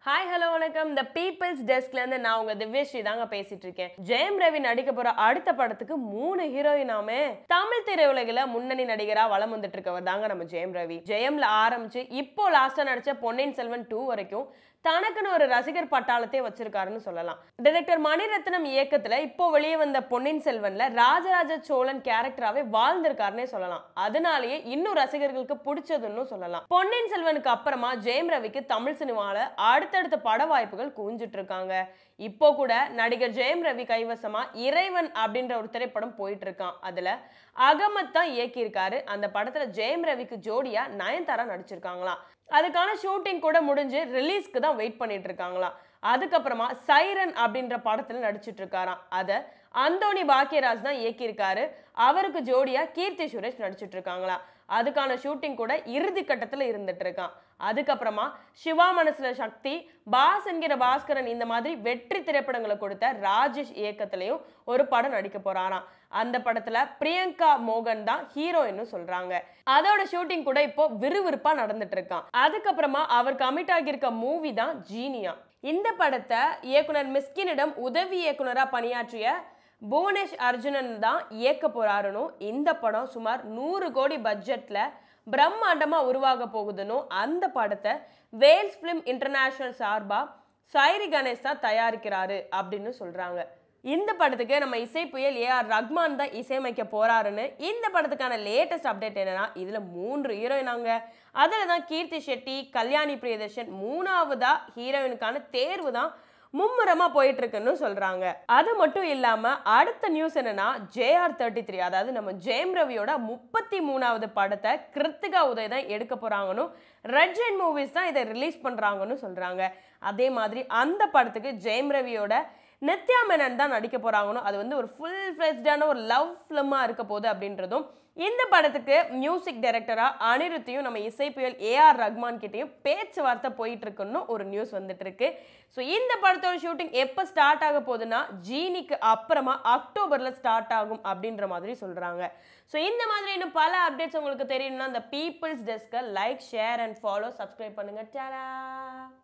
hi hello வணக்கம் இந்த peoples டெஸ்க்ல இருந்து நான் உங்க திவ்யஸ்ரீ தாங்க பேசிட்டு இருக்கேன் ஜெயம் ரவி நடிக்க போற அடுத்த படத்துக்கு மூணு ஹீரோயினாமே தமிழ் திரையுலகில முன்னணி நடிகரா வலம் வந்துட்டு இருக்கவர் தாங்க நம்ம ஜெயம் ரவி ஜெயம்ல ஆரம்பிச்சு இப்போ லாஸ்டா நடிச்ச பொன்னியின் செல்வன் டூ வரைக்கும் தனக்குன்னு ஒரு ரசிகர் பட்டாளத்தை வச்சிருக்காருன்னு சொல்லலாம் டைரக்டர் மணிரத்னம் இயக்கத்துல இப்போ வெளியே வந்த பொன்னியின் செல்வன்ல ராஜராஜ சோழன் கேரக்டராவே வாழ்ந்திருக்காருன்னே சொல்லலாம் அதனாலேயே இன்னும் ரசிகர்களுக்கு பிடிச்சதுன்னு சொல்லலாம் பொன்னியின் செல்வனுக்கு அப்புறமா ஜெயம் ரவிக்கு தமிழ் சினிமால அடுத்தடுத்த பட வாய்ப்புகள் குவிஞ்சிட்டு இருக்காங்க இப்போ கூட நடிகர் ஜெயம் ரவி கைவசமா இறைவன் அப்படின்ற ஒரு திரைப்படம் போயிட்டு இருக்கான் அதுல அகமத் தான் இயக்கியிருக்காரு அந்த படத்துல ஜெயம் ரவிக்கு ஜோடியா நயன்தாரா நடிச்சிருக்காங்களாம் அதுக்கான ஷூட்டிங் கூட முடிஞ்சு ரிலீஸ்க்கு தான் வெயிட் பண்ணிட்டு இருக்காங்களாம் அதுக்கப்புறமா சைரன் அப்படின்ற படத்துல நடிச்சிட்டு இருக்காராம் அதை அந்தோணி பாக்கியராஜ் தான் இயக்கியிருக்காரு அவருக்கு ஜோடியா கீர்த்தி சுரேஷ் நடிச்சிட்டு இருக்காங்களா அதுக்கான ஷூட்டிங் கூட இறுதி கட்டத்துல இருந்துட்டு இருக்கான் அதுக்கப்புறமா சிவா மனசுல சக்தி பாஸ் என்கிற பாஸ்கரன் இந்த மாதிரி வெற்றி திரைப்படங்களை கொடுத்த ராஜேஷ் இயக்கத்திலையும் ஒரு படம் நடிக்க போறாராம் அந்த படத்துல பிரியங்கா மோகன் தான் ஹீரோயின்னு சொல்றாங்க அதோட ஷூட்டிங் கூட இப்போ விறுவிறுப்பா நடந்துட்டு இருக்கான் அதுக்கப்புறமா அவர் கமிட் ஆகியிருக்க மூவி தான் ஜீனியா இந்த படத்தை இயக்குனர் மிஸ்கினிடம் உதவி இயக்குனரா பணியாற்றிய புவனேஷ் அர்ஜுனன் தான் இயக்க போறாருன்னு இந்த படம் சுமார் நூறு கோடி பட்ஜெட்ல பிரம்மாண்டமா உருவாக போகுதுன்னு அந்த படத்தை வேல்ஸ் ஃபிலிம் இன்டர்நேஷனல் சார்பா சைரி கணேஷ் தான் தயாரிக்கிறாரு அப்படின்னு சொல்றாங்க இந்த படத்துக்கு நம்ம இசை புயல் ஏஆர் ரஹ்மான் தான் இசையமைக்க போறாருன்னு இந்த படத்துக்கான லேட்டஸ்ட் அப்டேட் என்னன்னா இதுல மூன்று ஹீரோயினாங்க அதில் தான் கீர்த்தி ஷெட்டி கல்யாணி பிரியதர்ஷன் மூணாவதா ஹீரோயினுக்கான தேர்வு தான் மும்முரமா போயிட்டு இருக்குன்னு சொல்றாங்க அது மட்டும் இல்லாம அடுத்த நியூஸ் என்னன்னா ஜேஆர் தேர்ட்டி த்ரீ அதாவது நம்ம ஜெயம் ரவியோட முப்பத்தி மூணாவது படத்தை கிருத்திகா உதய் தான் எடுக்க போறாங்கன்னு ரெட் ஜெயின் மூவிஸ் தான் இதை ரிலீஸ் பண்றாங்கன்னு சொல்றாங்க அதே மாதிரி அந்த படத்துக்கு ஜெயம் ரவியோட நித்யா மேனன் தான் நடிக்க போறாங்கன்னு அது வந்து ஒரு ஃபுல் ஃபிளெஜ்டான ஒரு லவ் ஃபிலிமா இருக்க போகுது அப்படின்றதும் இந்த படத்துக்கு மியூசிக் டைரக்டரா அனிருத்தையும் நம்ம இசை புயல் ஏஆர் ரஹ்மான் கிட்டயும் பேச்சுவார்த்தை போயிட்டு இருக்குன்னு ஒரு நியூஸ் வந்துட்டு இருக்கு ஸோ இந்த படத்தோட ஷூட்டிங் எப்போ ஸ்டார்ட் ஆக போகுதுன்னா ஜீனிக்கு அப்புறமா அக்டோபர்ல ஸ்டார்ட் ஆகும் அப்படின்ற மாதிரி சொல்றாங்க ஸோ இந்த மாதிரி இன்னும் பல அப்டேட்ஸ் உங்களுக்கு தெரியணும்னா இந்த பீப்புள்ஸ் டெஸ்க்கை like share and follow subscribe பண்ணுங்க டடா